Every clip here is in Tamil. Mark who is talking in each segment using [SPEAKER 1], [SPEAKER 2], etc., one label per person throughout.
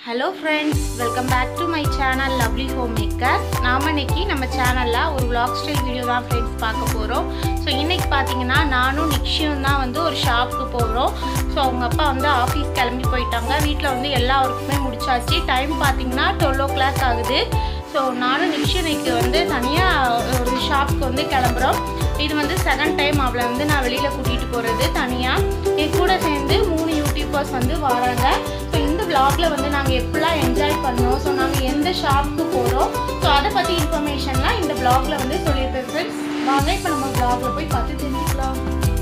[SPEAKER 1] hello friends welcome back to my channel lovely home maker நாம இன்னைக்கு நம்ம சேனலில் ஒரு vlog ஸ்டைல் வீடியோ தான் ஃப்ரெண்ட்ஸ் பார்க்க போகிறோம் ஸோ இன்னைக்கு பார்த்தீங்கன்னா நானும் நிக்ஷியும் தான் வந்து ஒரு ஷாப்புக்கு போகிறோம் ஸோ அவங்க அப்பா வந்து ஆஃபீஸ் கிளம்பி போயிட்டாங்க வீட்டில் வந்து எல்லா ஒர்க்குமே முடிச்சாச்சு டைம் பார்த்தீங்கன்னா டுவெல் ஓ கிளாக் ஆகுது ஸோ நானும் நிக்ஷி இன்னைக்கு வந்து தனியாக ஒரு ஷாப்புக்கு வந்து கிளம்புறோம் இது வந்து செகண்ட் டைம் அவளை வந்து நான் வெளியில் கூட்டிகிட்டு போகிறது தனியாக என் கூட சேர்ந்து மூணு யூடியூபர்ஸ் வந்து வராங்க ஸோ இந்த vlogல வந்து நாங்கள் எப்படிலாம் என்ஜாய் பண்ணோம் ஸோ நாங்கள் எந்த ஷாப்புக்கு போகிறோம் ஸோ அதை பற்றி இன்ஃபர்மேஷன்லாம் இந்த vlogல வந்து சொல்லியிருப்பேன் ஃப்ரெண்ட்ஸ் வாங்க இப்போ நம்ம vlogல போய் பார்த்து தெரிஞ்சுக்கலாம்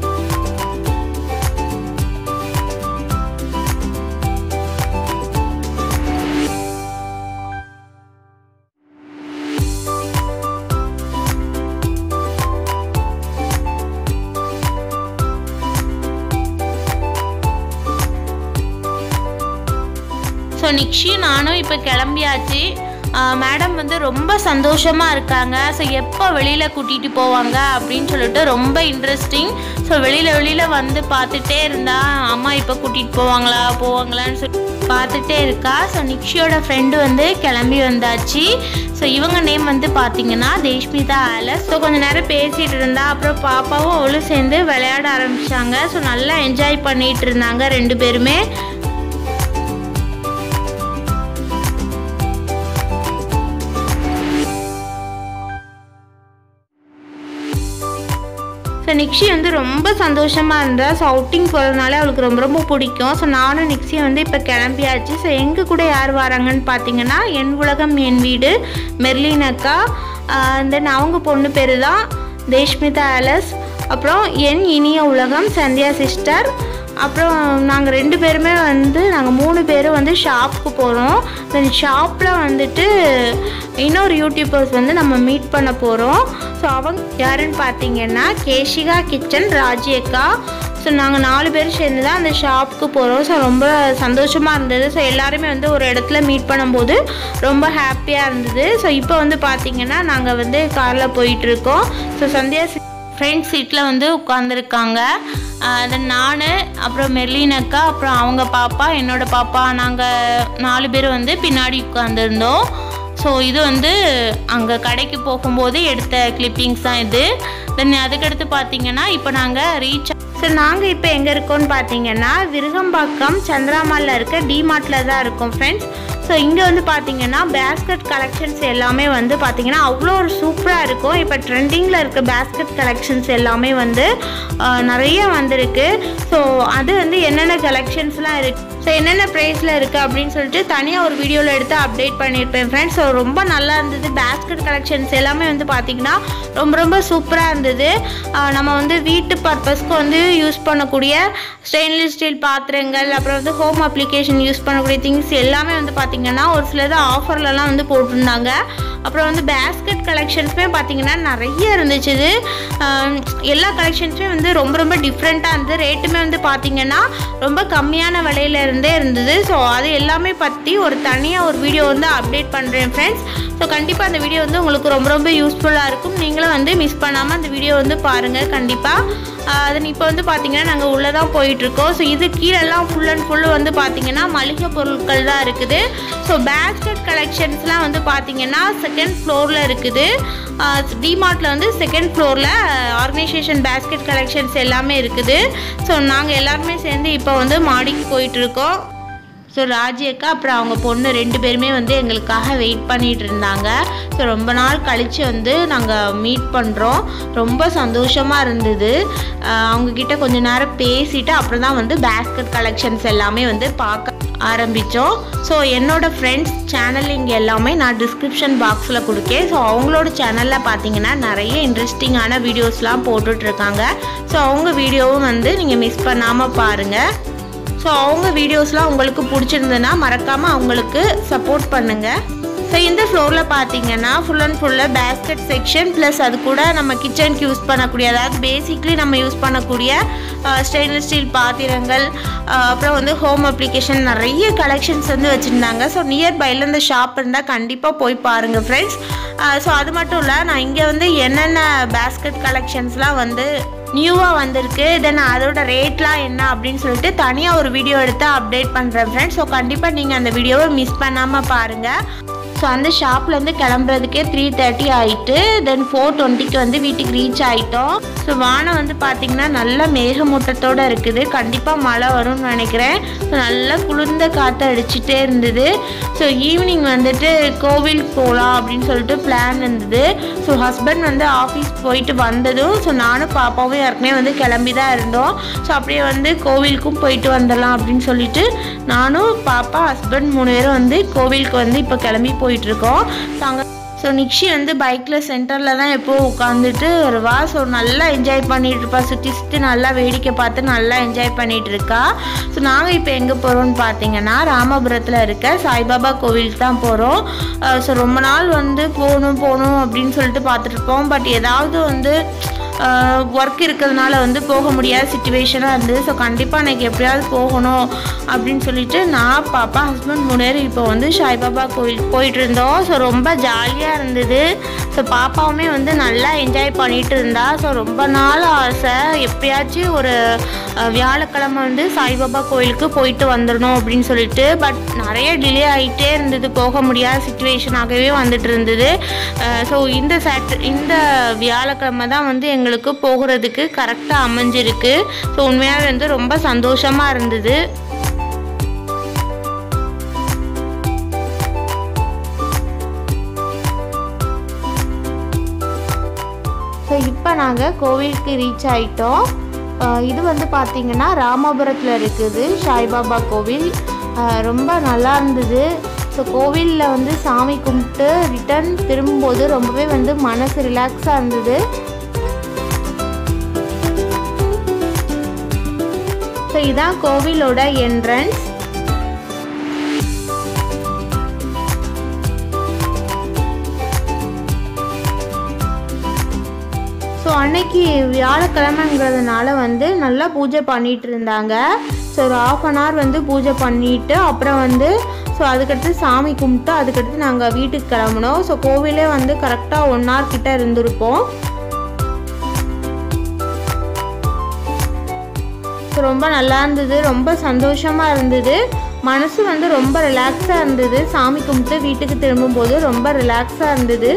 [SPEAKER 1] ஸோ நிக்ஷி நானும் இப்போ கிளம்பியாச்சு மேடம் வந்து ரொம்ப சந்தோஷமாக இருக்காங்க ஸோ எப்போ வெளியில் கூட்டிகிட்டு போவாங்க அப்படின்னு சொல்லிட்டு ரொம்ப இன்ட்ரெஸ்டிங் ஸோ வெளியில் வெளியில் வந்து பார்த்துட்டே இருந்தா அம்மா இப்போ கூட்டிகிட்டு போவாங்களா போவாங்களான்னு சொல்லி பார்த்துட்டே இருக்கா ஸோ நிக்ஷியோட ஃப்ரெண்டு வந்து கிளம்பி வந்தாச்சு ஸோ இவங்க நேம் வந்து பார்த்தீங்கன்னா தேஷ்மிதா ஆலஸ் ஸோ கொஞ்ச நேரம் பேசிகிட்டு இருந்தா அப்புறம் பாப்பாவும் அவளும் சேர்ந்து விளையாட ஆரம்பிச்சாங்க ஸோ நல்லா என்ஜாய் பண்ணிட்டு இருந்தாங்க ரெண்டு பேருமே ஸோ நிக்ஷி வந்து ரொம்ப சந்தோஷமாக இருந்தா ஸோ அவுட்டிங் போகிறதுனால அவளுக்கு ரொம்ப ரொம்ப பிடிக்கும் ஸோ நானும் நிக்ஷியும் வந்து இப்போ கிளம்பியாச்சு ஸோ எங்கள் கூட யார் வராங்கன்னு பார்த்தீங்கன்னா என் உலகம் என் வீடு மெர்லின் அக்கா தென் அவங்க பொண்ணு பேர் தான் தேஷ்மிதா ஆலஸ் அப்புறம் என் இனிய உலகம் சந்தியா சிஸ்டர் அப்புறம் நாங்கள் ரெண்டு பேருமே வந்து நாங்கள் மூணு பேரும் வந்து ஷாப்புக்கு போகிறோம் தென் ஷாப்பில் வந்துட்டு இன்னொரு யூடியூபர்ஸ் வந்து நம்ம மீட் பண்ண போகிறோம் ஸோ அவங்க யாருன்னு பார்த்தீங்கன்னா கேஷிகா கிச்சன் ராஜி அக்கா ஸோ நாங்கள் நாலு பேர் சேர்ந்து தான் அந்த ஷாப்புக்கு போகிறோம் ஸோ ரொம்ப சந்தோஷமாக இருந்தது ஸோ எல்லாருமே வந்து ஒரு இடத்துல மீட் பண்ணும்போது ரொம்ப ஹாப்பியாக இருந்தது ஸோ இப்போ வந்து பார்த்தீங்கன்னா நாங்கள் வந்து காரில் போயிட்டுருக்கோம் ஸோ சந்தியா ஃப்ரண்ட் சீட்டில் வந்து உட்காந்துருக்காங்க தென் நான் அப்புறம் மெர்லின் அக்கா அப்புறம் அவங்க பாப்பா என்னோட பாப்பா நாங்கள் நாலு பேர் வந்து பின்னாடி உட்காந்துருந்தோம் ஸோ இது வந்து அங்கே கடைக்கு போகும்போது எடுத்த கிளிப்பிங்ஸ் தான் இது தென் அதுக்கடுத்து பார்த்தீங்கன்னா இப்போ நாங்கள் ரீச் ஸோ நாங்கள் இப்போ எங்கே இருக்கோம்னு பார்த்தீங்கன்னா விருகம்பாக்கம் சந்திராமாலில் இருக்க டிமார்ட்டில் தான் இருக்கோம் ஃப்ரெண்ட்ஸ் ஸோ இங்கே வந்து பார்த்தீங்கன்னா பேஸ்கெட் கலெக்ஷன்ஸ் எல்லாமே வந்து பார்த்தீங்கன்னா அவ்வளோ ஒரு சூப்பராக இருக்கும் இப்போ ட்ரெண்டிங்கில் இருக்க பேஸ்கெட் கலெக்ஷன்ஸ் எல்லாமே வந்து ஆஹ், நிறைய வந்திருக்கு ஸோ அது வந்து என்னென்ன கலெக்ஷன்ஸ்லாம் இருக்குது ஸோ என்னென்ன ப்ரைஸில் இருக்குது அப்படின்னு சொல்லிட்டு தனியாக ஒரு வீடியோவில் எடுத்து அப்டேட் பண்ணியிருப்பேன் ஃப்ரெண்ட்ஸ் ஸோ ரொம்ப நல்லா இருந்தது பேஸ்கெட் கலெக்ஷன்ஸ் எல்லாமே வந்து பார்த்திங்கன்னா ரொம்ப ரொம்ப சூப்பராக இருந்தது ஆஹ் நம்ம வந்து வீட்டு பர்பஸ்க்கு வந்து யூஸ் பண்ணக்கூடிய ஸ்டெயின்லெஸ் ஸ்டீல் பாத்திரங்கள் அப்புறம் வந்து ஹோம் அப்ளிகேஷன் யூஸ் பண்ணக்கூடிய திங்ஸ் எல்லாமே வந்து பார்த்திங்கன்னா ஒரு சிலது ஆஃபர்லலாம் வந்து போட்டிருந்தாங்க அப்புறம் வந்து பேஸ்கெட் கலெக்ஷன்ஸுமே பார்த்தீங்கன்னா நிறைய இருந்துச்சு இது ஆம், எல்லா கலெக்ஷன்ஸுமே வந்து ரொம்ப ரொம்ப டிஃப்ரெண்ட்டாக இருந்தது ரேட்டுமே வந்து பார்த்தீங்கன்னா ரொம்ப கம்மியான விலையில இருந்தே இருந்தது ஸோ அது எல்லாமே பற்றி ஒரு தனியாக ஒரு வீடியோ வந்து அப்டேட் பண்ணுறேன் ஃப்ரெண்ட்ஸ் ஸோ கண்டிப்பாக அந்த வீடியோ வந்து உங்களுக்கு ரொம்ப ரொம்ப யூஸ்ஃபுல்லாக இருக்கும் நீங்களும் வந்து மிஸ் பண்ணாமல் அந்த வீடியோ வந்து பாருங்கள் கண்டிப்பாக அது இப்போ வந்து பார்த்தீங்கன்னா நாங்கள் உள்ளே தான் போயிட்டுருக்கோம் ஸோ இது கீழெல்லாம் ஃபுல் அண்ட் ஃபுல்லு வந்து பார்த்தீங்கன்னா மளிகை பொருட்கள் தான் இருக்குது ஸோ பேஸ்கெட் கலெக்ஷன்ஸ்லாம் வந்து பார்த்தீங்கன்னா செகண்ட் ஃப்ளோரில் இருக்குது டிமார்ட்டில் வந்து செகண்ட் ஃப்ளோரில் ஆர்கனைசேஷன் பேஸ்கெட் கலெக்ஷன்ஸ் எல்லாமே இருக்குது ஸோ நாங்கள் எல்லாருமே சேர்ந்து இப்போ வந்து மாடிக்கு போயிட்டுருக்கோம் ஸோ ராஜி அக்கா அப்புறம் அவங்க பொண்ணு ரெண்டு பேருமே வந்து எங்களுக்காக வெயிட் பண்ணிட்டு இருந்தாங்க ஸோ ரொம்ப நாள் கழித்து வந்து நாங்கள் மீட் பண்ணுறோம் ரொம்ப சந்தோஷமாக இருந்தது ஆஹ் அவங்க கிட்ட கொஞ்ச நேரம் பேசிட்டு அப்புறம் தான் வந்து பேஸ்கெட் கலெக்ஷன்ஸ் எல்லாமே வந்து பார்க்க ஆரம்பித்தோம் ஸோ என்னோடய ஃப்ரெண்ட்ஸ் சேனல் இங்கே எல்லாமே நான் டிஸ்கிரிப்ஷன் பாக்ஸில் கொடுக்கேன் ஸோ அவங்களோட சேனலில் பார்த்தீங்கன்னா நிறைய இன்ட்ரெஸ்டிங்கான வீடியோஸ்லாம் போட்டுட்ருக்காங்க ஸோ அவங்க வீடியோவும் வந்து நீங்கள் மிஸ் பண்ணாமல் பாருங்கள் ஸோ அவங்க வீடியோஸ்லாம் உங்களுக்கு பிடிச்சிருந்ததுன்னா மறக்காமல் அவங்களுக்கு சப்போர்ட் பண்ணுங்கள் ஸோ இந்த ஃப்ளோரில் பார்த்தீங்கன்னா ஃபுல் அண்ட் ஃபுல்லாக பேஸ்கெட் செக்ஷன் ப்ளஸ் அது கூட நம்ம கிச்சனுக்கு யூஸ் பண்ணக்கூடிய அதாவது பேசிக்லி நம்ம யூஸ் பண்ணக்கூடிய ஸ்டெயின்லெஸ் ஸ்டீல் பாத்திரங்கள் அஹ், அப்புறம் வந்து ஹோம் அப்ளிகேஷன் நிறைய கலெக்ஷன்ஸ் வந்து வச்சுருந்தாங்க ஸோ நியர்பையில் இந்த ஷாப் இருந்தால் கண்டிப்பாக போய் பாருங்கள் ஃப்ரெண்ட்ஸ் ஸோ அது மட்டும் இல்லை நான் இங்கே வந்து என்னென்ன பேஸ்கெட் கலெக்ஷன்ஸ்லாம் வந்து நியூவாக வந்திருக்கு தென் அதோட ரேட்லாம் என்ன அப்படின்னு சொல்லிட்டு தனியாக ஒரு வீடியோ எடுத்து அப்டேட் பண்ணுறேன் ஃப்ரெண்ட்ஸ் ஸோ கண்டிப்பாக நீங்கள் அந்த வீடியோவை மிஸ் பண்ணாமல் பாருங்கள் ஸோ அந்த ஷாப்லேருந்து கிளம்புறதுக்கே த்ரீ தேர்ட்டி ஆயிட்டு தென் ஃபோர் டுவெண்ட்டிக்கு வந்து வீட்டுக்கு ரீச் ஆகிட்டோம் ஸோ வானம் வந்து பார்த்திங்கன்னா நல்ல மேகமூட்டத்தோடு இருக்குது கண்டிப்பாக மழை வரும்னு நினைக்கிறேன் ஸோ நல்லா குளிர்ந்த காற்று அடிச்சுட்டே இருந்தது ஸோ ஈவினிங் வந்துட்டு கோவிலுக்கு போகலாம் அப்படின்னு சொல்லிட்டு பிளான் இருந்தது ஸோ ஹஸ்பண்ட் வந்து ஆஃபீஸ் போயிட்டு வந்ததும் ஸோ நானும் பாப்பாவும் ஏற்கனவே வந்து கிளம்பி தான் இருந்தோம் ஸோ அப்படியே வந்து கோவிலுக்கும் போயிட்டு வந்துடலாம் அப்படின்னு சொல்லிட்டு நானும் பாப்பா ஹஸ்பண்ட் மூணு பேரும் வந்து கோவிலுக்கு வந்து இப்போ கிளம்பி போயிட்டுருக்கோம் ஸோ அங்கே ஸோ நிக்ஷி வந்து பைக்கில் சென்டரில் தான் எப்போ உட்காந்துட்டு வருவா ஸோ நல்லா என்ஜாய் பண்ணிட்டு இருப்பா சுற்றி சுற்றி நல்லா வேடிக்கை பார்த்து நல்லா என்ஜாய் பண்ணிட்டு இருக்கா ஸோ நாங்கள் இப்போ எங்கே போகிறோம்னு பார்த்தீங்கன்னா ராமபுரத்தில் இருக்க சாய்பாபா கோவிலுக்கு தான் போகிறோம் ஸோ ரொம்ப நாள் வந்து போகணும் போகணும் அப்படின்னு சொல்லிட்டு பார்த்துட்டு இருப்போம் பட் ஏதாவது வந்து ஒர்க் இருக்கிறதுனால வந்து போக முடியாத சுச்சுவேஷனாக இருந்தது ஸோ கண்டிப்பாக எனக்கு எப்படியாவது போகணும் அப்படின்னு சொல்லிட்டு நான் பாப்பா ஹஸ்பண்ட் மூணு பேர் இப்போ வந்து சாய்பாபா கோயில் போயிட்டு இருந்தோம் ஸோ ரொம்ப ஜாலியாக இருந்தது ஸோ பாப்பாவுமே வந்து நல்லா என்ஜாய் பண்ணிட்டு இருந்தா ஸோ ரொம்ப நாள் ஆசை எப்பயாச்சும் ஒரு அஹ், வியாழக்கிழமை வந்து சாய்பாபா கோயிலுக்கு போயிட்டு வந்துடணும் அப்படின்னு சொல்லிட்டு பட் நிறைய டிலே ஆகிட்டே இருந்தது போக முடியாத சுச்சுவேஷனாகவே வந்துட்டு இருந்தது ஸோ இந்த சாட் இந்த வியாழக்கிழமை தான் வந்து எங்களுக்கு போகிறதுக்கு கரெக்டாக அமைஞ்சிருக்கு ஸோ உண்மையாகவே வந்து ரொம்ப சந்தோஷமாக இருந்தது ஸோ இப்போ நாங்கள் கோவிலுக்கு ரீச் ஆயிட்டோம் அஹ் இது வந்து பார்த்திங்கன்னா ராமபுரத்தில் இருக்குது சாய்பாபா கோவில் அஹ் ரொம்ப நல்லா இருந்தது ஸோ கோவிலில் வந்து சாமி கும்பிட்டு ரிட்டர்ன் திரும்பும்போது ரொம்பவே வந்து மனசு ரிலாக்ஸாக இருந்தது ஸோ இதான் கோவிலோட என்ட்ரன்ஸ் ஸோ அன்னைக்கு வியாழக்கிழமைங்கிறதுனால வந்து நல்லா பூஜை பண்ணிட்டு இருந்தாங்க ஸோ ஒரு ஆஃப் அன் ஹவர் வந்து பூஜை பண்ணிட்டு அப்புறம் வந்து ஸோ அதுக்கடுத்து சாமி கும்பிட்டு அதுக்கடுத்து நாங்கள் வீட்டுக்கு கிளம்புனோம் ஸோ கோவிலே வந்து கரெக்டாக ஒன் ஹவர் கிட்ட இருந்திருப்போம் ஸோ ரொம்ப நல்லா இருந்தது ரொம்ப சந்தோஷமாக இருந்தது மனசு வந்து ரொம்ப ரிலாக்ஸாக இருந்தது சாமி கும்பிட்டு வீட்டுக்கு திரும்பும்போது ரொம்ப ரிலாக்ஸாக இருந்தது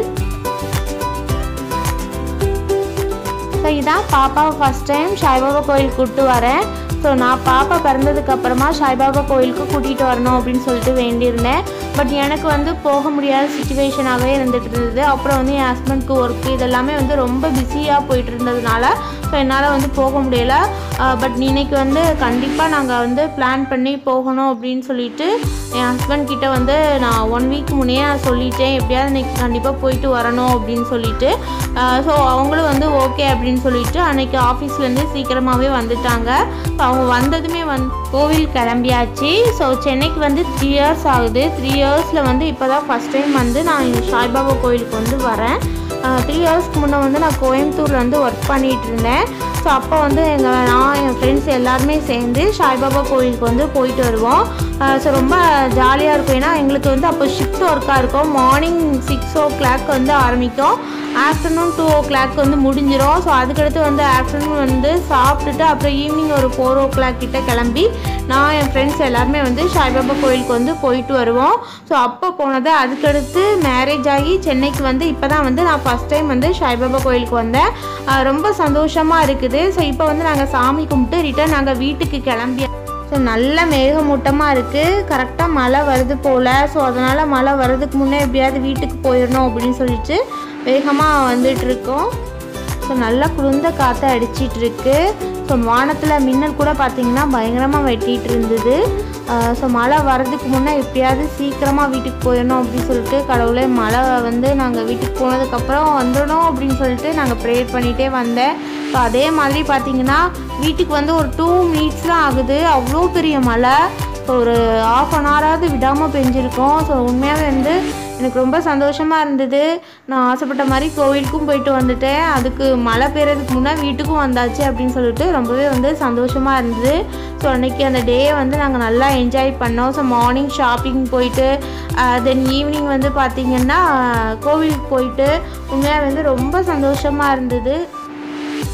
[SPEAKER 1] ஸோ இதான் பாப்பாவை ஃபஸ்ட் டைம் சாய்பாபா கோயில் கூப்பிட்டு வரேன் ஸோ நான் பாப்பா பிறந்ததுக்கு அப்புறமா சாய்பாபா கோயிலுக்கு கூட்டிகிட்டு வரணும் அப்படின்னு சொல்லிட்டு வேண்டியிருந்தேன் பட் எனக்கு வந்து போக முடியாத சுச்சுவேஷனாகவே இருந்துட்டு இருந்தது அப்புறம் வந்து என் ஹஸ்பண்ட்க்கு ஒர்க்கு இதெல்லாமே வந்து ரொம்ப பிஸியாக போயிட்டு இருந்ததுனால ஸோ என்னால் வந்து போக முடியல பட் இன்னைக்கு வந்து கண்டிப்பாக நாங்கள் வந்து பிளான் பண்ணி போகணும் அப்படின்னு சொல்லிட்டு என் ஹஸ்பண்ட் கிட்ட வந்து நான் ஒன் வீக் முன்னே நான் சொல்லிட்டேன் எப்படியாவது இன்னைக்கு கண்டிப்பாக போயிட்டு வரணும் அப்படின்னு சொல்லிட்டு ஸோ அவங்களும் வந்து ஓகே அப்படின்னு சொல்லிட்டு அன்னைக்கு ஆஃபீஸ்லேருந்து சீக்கிரமாகவே வந்துட்டாங்க ஸோ அவங்க வந்ததுமே வந் கோவில் கிளம்பியாச்சு ஸோ சென்னைக்கு வந்து த்ரீ இயர்ஸ் ஆகுது த்ரீ இயர்ஸில் வந்து இப்போ தான் ஃபஸ்ட் டைம் வந்து நான் இங்க சாய்பாபா கோயிலுக்கு வந்து வரேன் த்ரீ இயர்ஸ்க்கு முன்னே வந்து நான் கோயம்புத்தூரில் வந்து ஒர்க் பண்ணிகிட்டு இருந்தேன் ஸோ அப்போ வந்து எங்கள் நான் என் ஃப்ரெண்ட்ஸ் எல்லாருமே சேர்ந்து சாய்பாபா கோயிலுக்கு வந்து போயிட்டு வருவோம் ஸோ ரொம்ப ஜாலியாக இருக்கும் ஏன்னா எங்களுக்கு வந்து அப்போ ஷிஃப்ட் ஒர்க்காக இருக்கும் மார்னிங் சிக்ஸ் ஓ கிளாக் வந்து ஆரம்பிக்கும் ஆஃப்டர்நூன் டூ ஓ கிளாக் வந்து முடிஞ்சிடும் ஸோ அதுக்கடுத்து வந்து ஆஃப்டர்நூன் வந்து சாப்பிட்டுட்டு அப்புறம் ஈவினிங் ஒரு ஃபோர் ஓ கிளாக் கிட்ட கிளம்பி நான் என் ஃப்ரெண்ட்ஸ் எல்லாருமே வந்து சாய்பாபா கோயிலுக்கு வந்து போயிட்டு வருவோம் ஸோ அப்போ போனது அதுக்கடுத்து மேரேஜ் ஆகி சென்னைக்கு வந்து இப்போ தான் வந்து நான் ஃபஸ்ட் டைம் வந்து சாய்பாபா கோயிலுக்கு வந்தேன் ஆஹ் ரொம்ப சந்தோஷமாக இருக்குது ஸோ இப்போ வந்து நாங்கள் சாமி கும்பிட்டு ரிட்டர்ன் நாங்கள் வீட்டுக்கு கிளம்பி ஸோ நல்ல மேகமூட்டமாக இருக்குது கரெக்டாக மழை வருது போல் ஸோ அதனால் மழை வர்றதுக்கு முன்னே எப்படியாவது வீட்டுக்கு போயிடணும் அப்படின்னு சொல்லிட்டு வேகமாக வந்துட்டு இருக்கோம் ஸோ நல்லா குளிர்ந்த காற்று அடிச்சிட்டு இருக்கு ஸோ வானத்தில் மின்னல் கூட பார்த்தீங்கன்னா பயங்கரமாக வெட்டிட்டு இருந்தது ஸோ மழை வர்றதுக்கு முன்னே எப்படியாவது சீக்கிரமாக வீட்டுக்கு போயிடணும் அப்படின்னு சொல்லிட்டு கடவுளே மழை வந்து நாங்கள் வீட்டுக்கு போனதுக்கப்புறம் வந்துடணும் அப்படின்னு சொல்லிட்டு நாங்கள் ப்ரேயர் பண்ணிகிட்டே வந்தேன் ஸோ அதே மாதிரி பார்த்தீங்கன்னா வீட்டுக்கு வந்து ஒரு டூ மினிட்ஸ் தான் ஆகுது அவ்வளோ பெரிய மழை ஸோ ஒரு ஆஃப் அன் ஹவராவது விடாமல் பெஞ்சிருக்கோம் ஸோ உண்மையாகவே வந்து எனக்கு ரொம்ப சந்தோஷமாக இருந்தது நான் ஆசைப்பட்ட மாதிரி கோவிலுக்கும் போயிட்டு வந்துட்டேன் அதுக்கு மழை பெய்யறதுக்கு முன்னே வீட்டுக்கும் வந்தாச்சு அப்படின்னு சொல்லிட்டு ரொம்பவே வந்து சந்தோஷமாக இருந்தது ஸோ அன்றைக்கி அந்த டே வந்து நாங்கள் நல்லா என்ஜாய் பண்ணோம் ஸோ மார்னிங் ஷாப்பிங் போயிட்டு தென் ஈவினிங் வந்து பார்த்திங்கன்னா கோவிலுக்கு போயிட்டு உண்மையாக வந்து ரொம்ப சந்தோஷமாக இருந்தது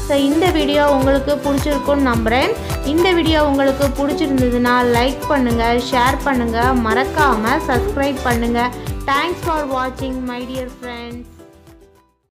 [SPEAKER 1] ஸோ இந்த வீடியோ உங்களுக்கு பிடிச்சிருக்குன்னு நம்புகிறேன் இந்த வீடியோ உங்களுக்கு பிடிச்சிருந்ததுன்னா லைக் பண்ணுங்கள் ஷேர் பண்ணுங்கள் மறக்காமல் சப்ஸ்கிரைப் பண்ணுங்கள் தேங்க்ஸ் ஃபார் வாட்சிங் மை டியர் ஃப்ரெண்ட்ஸ்